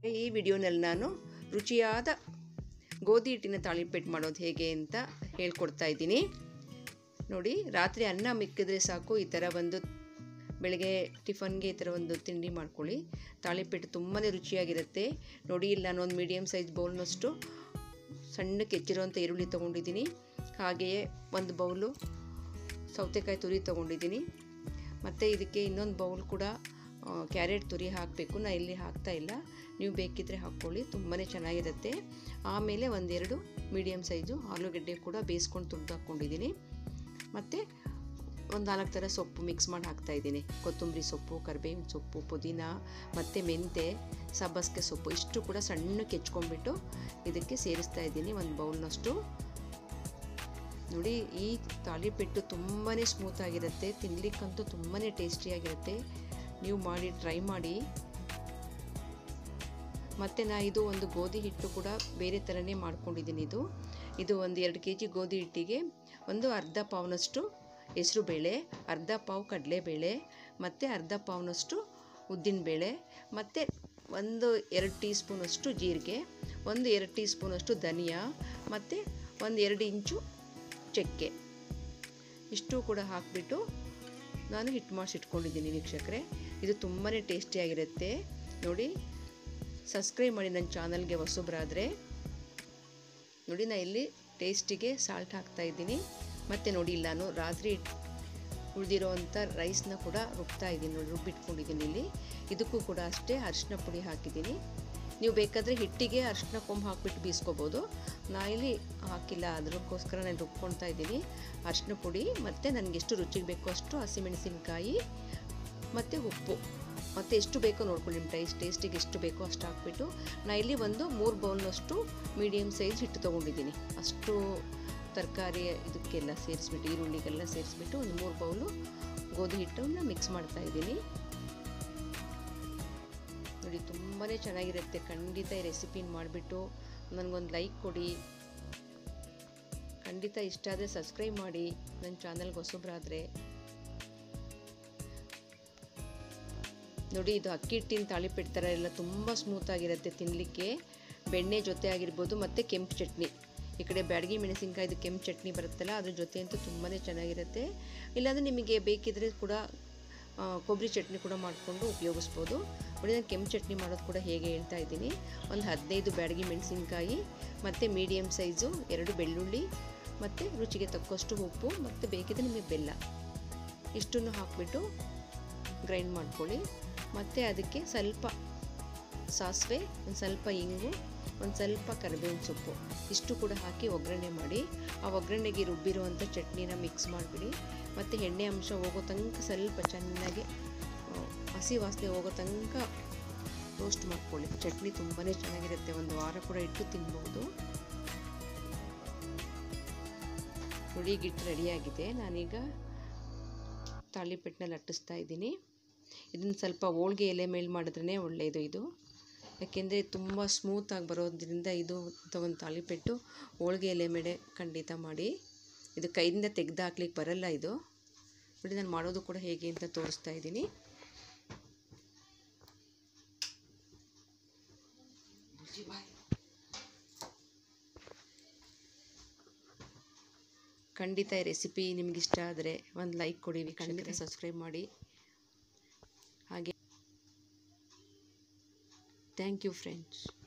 ಈ ವಿಡಿಯೋನಲ್ಲಿ ನಾನು ರುಚಿಯಾದ ಗೋಧಿ ಹಿಟ್ಟಿನ ತಾಳಿಪೆಟ್ಟು ಮಾಡೋದು ಹೇಗೆ ಅಂತ ಹೇಳ್ಕೊಡ್ತಾ ಇದ್ದೀನಿ ನೋಡಿ ರಾತ್ರಿ ಅನ್ನ ಮಿಕ್ಕಿದ್ರೆ ಸಾಕು ಈ ಥರ ಒಂದು ಬೆಳಗ್ಗೆ ಟಿಫನ್ಗೆ ಈ ಥರ ಒಂದು ತಿಂಡಿ ಮಾಡ್ಕೊಳ್ಳಿ ತಾಳಿಪೆಟ್ಟು ತುಂಬಾ ರುಚಿಯಾಗಿರುತ್ತೆ ನೋಡಿ ಇಲ್ಲಿ ನಾನು ಒಂದು ಮೀಡಿಯಮ್ ಸೈಜ್ ಬೌಲ್ನಷ್ಟು ಸಣ್ಣಕ್ಕೆ ಹೆಚ್ಚಿರುವಂಥ ಈರುಳ್ಳಿ ತೊಗೊಂಡಿದ್ದೀನಿ ಹಾಗೆಯೇ ಒಂದು ಬೌಲು ಸೌತೆಕಾಯಿ ತುರಿ ತೊಗೊಂಡಿದ್ದೀನಿ ಮತ್ತು ಇದಕ್ಕೆ ಇನ್ನೊಂದು ಬೌಲ್ ಕೂಡ ಕ್ಯಾರೆಟ್ ತುರಿ ಹಾಕಬೇಕು ನಾನು ಇಲ್ಲಿ ಹಾಕ್ತಾ ಇಲ್ಲ ನೀವು ಬೇಕಿದ್ದರೆ ಹಾಕ್ಕೊಳ್ಳಿ ತುಂಬಾ ಚೆನ್ನಾಗಿರುತ್ತೆ ಆಮೇಲೆ ಒಂದೆರಡು ಮೀಡಿಯಮ್ ಸೈಜು ಆಲೂಗಡ್ಡೆ ಕೂಡ ಬೇಯಿಸ್ಕೊಂಡು ತುರ್ದು ಹಾಕ್ಕೊಂಡಿದ್ದೀನಿ ಮತ್ತು ಒಂದು ನಾಲ್ಕು ಥರ ಸೊಪ್ಪು ಮಿಕ್ಸ್ ಮಾಡಿ ಹಾಕ್ತಾಯಿದ್ದೀನಿ ಕೊತ್ತಂಬರಿ ಸೊಪ್ಪು ಕರಿಬೇವಿನ ಸೊಪ್ಪು ಪುದೀನ ಮತ್ತು ಮೆಂತೆ ಸಬ್ಬಸಿಗೆ ಸೊಪ್ಪು ಇಷ್ಟು ಕೂಡ ಸಣ್ಣಕ್ಕೆ ಹೆಚ್ಕೊಂಡ್ಬಿಟ್ಟು ಇದಕ್ಕೆ ಸೇರಿಸ್ತಾ ಇದ್ದೀನಿ ಒಂದು ಬೌಲ್ನಷ್ಟು ನೋಡಿ ಈ ತಾಳಿಪೆಟ್ಟು ತುಂಬಾ ಸ್ಮೂತಾಗಿರುತ್ತೆ ತಿನ್ಲಿಕ್ಕಂತೂ ತುಂಬಾ ಟೇಸ್ಟಿಯಾಗಿರುತ್ತೆ ನೀವು ಮಾಡಿ ಟ್ರೈ ಮಾಡಿ ಮತ್ತು ನಾ ಇದು ಒಂದು ಗೋಧಿ ಹಿಟ್ಟು ಕೂಡ ಬೇರೆ ಥರನೇ ಮಾಡ್ಕೊಂಡಿದ್ದೀನಿ ಇದು ಇದು ಒಂದು ಎರಡು ಕೆ ಜಿ ಗೋಧಿ ಹಿಟ್ಟಿಗೆ ಒಂದು ಅರ್ಧ ಪಾವ್ನಷ್ಟು ಹೆಸರುಬೇಳೆ ಅರ್ಧ ಪಾವು ಕಡಲೆಬೇಳೆ ಮತ್ತು ಅರ್ಧ ಪಾವ್ನಷ್ಟು ಉದ್ದಿನಬೇಳೆ ಮತ್ತು ಒಂದು ಎರಡು ಟೀ ಸ್ಪೂನಷ್ಟು ಜೀರಿಗೆ ಒಂದು ಎರಡು ಟೀ ಸ್ಪೂನಷ್ಟು ಧನಿಯಾ ಮತ್ತು ಒಂದು ಎರಡು ಇಂಚು ಚಕ್ಕೆ ಇಷ್ಟು ಕೂಡ ಹಾಕಿಬಿಟ್ಟು ನಾನು ಹಿಟ್ಟು ಮಾಡಿಸಿಟ್ಕೊಂಡಿದ್ದೀನಿ ವೀಕ್ಷಕರೇ ಇದು ತುಂಬಾ ಟೇಸ್ಟಿಯಾಗಿರುತ್ತೆ ನೋಡಿ ಸಬ್ಸ್ಕ್ರೈಬ್ ಮಾಡಿ ನನ್ನ ಚಾನಲ್ಗೆ ಹೊಸಬ್ರಾದರೆ ನೋಡಿ ನಾನು ಇಲ್ಲಿ ಟೇಸ್ಟಿಗೆ ಸಾಲ್ಟ್ ಹಾಕ್ತಾ ಇದ್ದೀನಿ ಮತ್ತು ನೋಡಿ ಇಲ್ಲಿ ನಾನು ರಾತ್ರಿ ಉಳಿದಿರೋವಂಥ ರೈಸ್ನ ಕೂಡ ರುಬ್ತಾ ಇದ್ದೀನಿ ನೋಡಿ ರುಬ್ಬಿಟ್ಕೊಂಡಿದ್ದೀನಿ ಇಲ್ಲಿ ಇದಕ್ಕೂ ಕೂಡ ಅಷ್ಟೇ ಅರಿಶಿನ ಪುಡಿ ಹಾಕಿದ್ದೀನಿ ನೀವು ಬೇಕಾದರೆ ಹಿಟ್ಟಿಗೆ ಅರಿಶಿನ ಕೊಂಬು ಹಾಕ್ಬಿಟ್ಟು ಬೀಸ್ಕೋಬೋದು ನಾ ಇಲ್ಲಿ ಹಾಕಿಲ್ಲ ಅದಕ್ಕೋಸ್ಕರ ನಾನು ರುಬ್ಕೊಳ್ತಾ ಇದ್ದೀನಿ ಅರಿಶಿನ ಪುಡಿ ಮತ್ತು ನನಗೆ ಎಷ್ಟು ರುಚಿಗೆ ಬೇಕೋ ಅಷ್ಟು ಹಸಿಮೆಣಸಿನ್ಕಾಯಿ ಮತ್ತು ಉಪ್ಪು ಮತ್ತು ಎಷ್ಟು ಬೇಕೋ ನೋಡ್ಕೊಳ್ಳಿ ನಿಮ್ಮ ಟೇಸ್ಟ್ ಟೇಸ್ಟಿಗೆ ಎಷ್ಟು ಬೇಕೋ ಅಷ್ಟು ಹಾಕ್ಬಿಟ್ಟು ನಾ ಇಲ್ಲಿ ಒಂದು ಮೂರು ಬೌಲ್ನಷ್ಟು ಮೀಡಿಯಮ್ ಸೈಜ್ ಹಿಟ್ಟು ತೊಗೊಂಡಿದ್ದೀನಿ ಅಷ್ಟು ತರಕಾರಿ ಇದಕ್ಕೆಲ್ಲ ಸೇರಿಸ್ಬಿಟ್ಟು ಈರುಳ್ಳಿಗೆಲ್ಲ ಸೇರಿಸ್ಬಿಟ್ಟು ಒಂದು ಮೂರು ಬೌಲು ಗೋಧಿ ಹಿಟ್ಟನ್ನು ಮಿಕ್ಸ್ ಮಾಡ್ತಾ ಇದ್ದೀನಿ ನೋಡಿ ತುಂಬಾ ಚೆನ್ನಾಗಿರುತ್ತೆ ಖಂಡಿತ ಈ ರೆಸಿಪಿನ ಮಾಡಿಬಿಟ್ಟು ನನಗೊಂದು ಲೈಕ್ ಕೊಡಿ ಖಂಡಿತ ಇಷ್ಟ ಆದರೆ ಸಬ್ಸ್ಕ್ರೈಬ್ ಮಾಡಿ ನನ್ನ ಚಾನಲ್ಗೆ ಹೊಸಬ್ರಾದರೆ ನೋಡಿ ಇದು ಅಕ್ಕಿ ಹಿಟ್ಟಿನ ತಾಳಿಪೆಟ್ಟು ಥರ ಎಲ್ಲ ತುಂಬ ಸ್ಮೂತಾಗಿರುತ್ತೆ ತಿನ್ನಲಿಕ್ಕೆ ಬೆಣ್ಣೆ ಜೊತೆ ಆಗಿರ್ಬೋದು ಮತ್ತು ಕೆಂಪು ಚಟ್ನಿ ಈ ಕಡೆ ಬ್ಯಾಡಗಿ ಮೆಣಸಿನ್ಕಾಯ್ದು ಕೆಂಪು ಚಟ್ನಿ ಬರುತ್ತಲ್ಲ ಅದ್ರ ಜೊತೆ ಅಂತೂ ತುಂಬಾ ಚೆನ್ನಾಗಿರುತ್ತೆ ಇಲ್ಲಾಂದರೆ ನಿಮಗೆ ಬೇಕಿದ್ರೆ ಕೂಡ ಕೊಬ್ಬರಿ ಚಟ್ನಿ ಕೂಡ ಮಾಡಿಕೊಂಡು ಉಪಯೋಗಿಸ್ಬೋದು ನೋಡಿ ನಾನು ಕೆಂಪು ಚಟ್ನಿ ಮಾಡೋದು ಕೂಡ ಹೇಗೆ ಹೇಳ್ತಾ ಇದ್ದೀನಿ ಒಂದು ಹದಿನೈದು ಬ್ಯಾಡಗಿ ಮೆಣಸಿನ್ಕಾಯಿ ಮತ್ತು ಮೀಡಿಯಮ್ ಸೈಜು ಎರಡು ಬೆಳ್ಳುಳ್ಳಿ ಮತ್ತು ರುಚಿಗೆ ತಕ್ಕಷ್ಟು ಉಪ್ಪು ಮತ್ತು ಬೇಕಿದ್ರೆ ನಿಮಗೆ ಬೆಲ್ಲ ಇಷ್ಟನ್ನು ಹಾಕಿಬಿಟ್ಟು ಗ್ರೈಂಡ್ ಮಾಡ್ಕೊಳ್ಳಿ ಮತ್ತು ಅದಕ್ಕೆ ಸ್ವಲ್ಪ ಸಾಸಿವೆ ಒಂದು ಸ್ವಲ್ಪ ಇಂಗು ಒಂದು ಸ್ವಲ್ಪ ಕರಿಬೇವಿನ ಸೊಪ್ಪು ಇಷ್ಟು ಕೂಡ ಹಾಕಿ ಒಗ್ಗರಣೆ ಮಾಡಿ ಆ ಒಗ್ಗರಣೆಗೆ ರುಬ್ಬಿರುವಂಥ ಚಟ್ನಿನ ಮಿಕ್ಸ್ ಮಾಡಿಬಿಡಿ ಮತ್ತು ಎಣ್ಣೆ ಅಂಶ ಹೋಗೋ ತನಕ ಸ್ವಲ್ಪ ಚೆನ್ನಾಗಿ ಹಸಿ ವಾಸನೆ ಹೋಗೋ ತನಕ ರೋಸ್ಟ್ ಮಾಡ್ಕೊಳ್ಳಿ ಚಟ್ನಿ ತುಂಬಾ ಚೆನ್ನಾಗಿರುತ್ತೆ ಒಂದು ವಾರ ಕೂಡ ಇಟ್ಟು ತಿನ್ಬೋದು ಹುಳಿ ಗಿಟ್ಟು ರೆಡಿಯಾಗಿದೆ ನಾನೀಗ ತಾಳಿಪೆಟ್ಟನ್ನ ಲಟ್ಟಿಸ್ತಾ ಇದ್ದೀನಿ ಇದನ್ನು ಸ್ವಲ್ಪ ಹೋಳ್ಗೆ ಎಲೆ ಮೇಲೆ ಮಾಡಿದ್ರೇ ಒಳ್ಳೆಯದು ಇದು ಯಾಕೆಂದರೆ ತುಂಬ ಸ್ಮೂತಾಗಿ ಬರೋದ್ರಿಂದ ಇದು ಒಂದು ತಾಳಿಪೆಟ್ಟು ಹೋಳ್ಗೆ ಎಲೆ ಮೇಲೆ ಖಂಡಿತ ಮಾಡಿ ಇದು ಕೈಯಿಂದ ತೆಗೆದು ಹಾಕ್ಲಿಕ್ಕೆ ಬರಲ್ಲ ಇದು ನೋಡಿ ನಾನು ಮಾಡೋದು ಕೂಡ ಹೇಗೆ ಅಂತ ತೋರಿಸ್ತಾ ಇದ್ದೀನಿ ಖಂಡಿತ ಈ ರೆಸಿಪಿ ನಿಮ್ಗೆ ಇಷ್ಟ ಆದರೆ ಒಂದು ಲೈಕ್ ಕೊಡಿ ಖಂಡಿತ ಸಬ್ಸ್ಕ್ರೈಬ್ ಮಾಡಿ ಹಾಗೆ ಥ್ಯಾಂಕ್ ಯು ಫ್ರೆಂಡ್ಸ್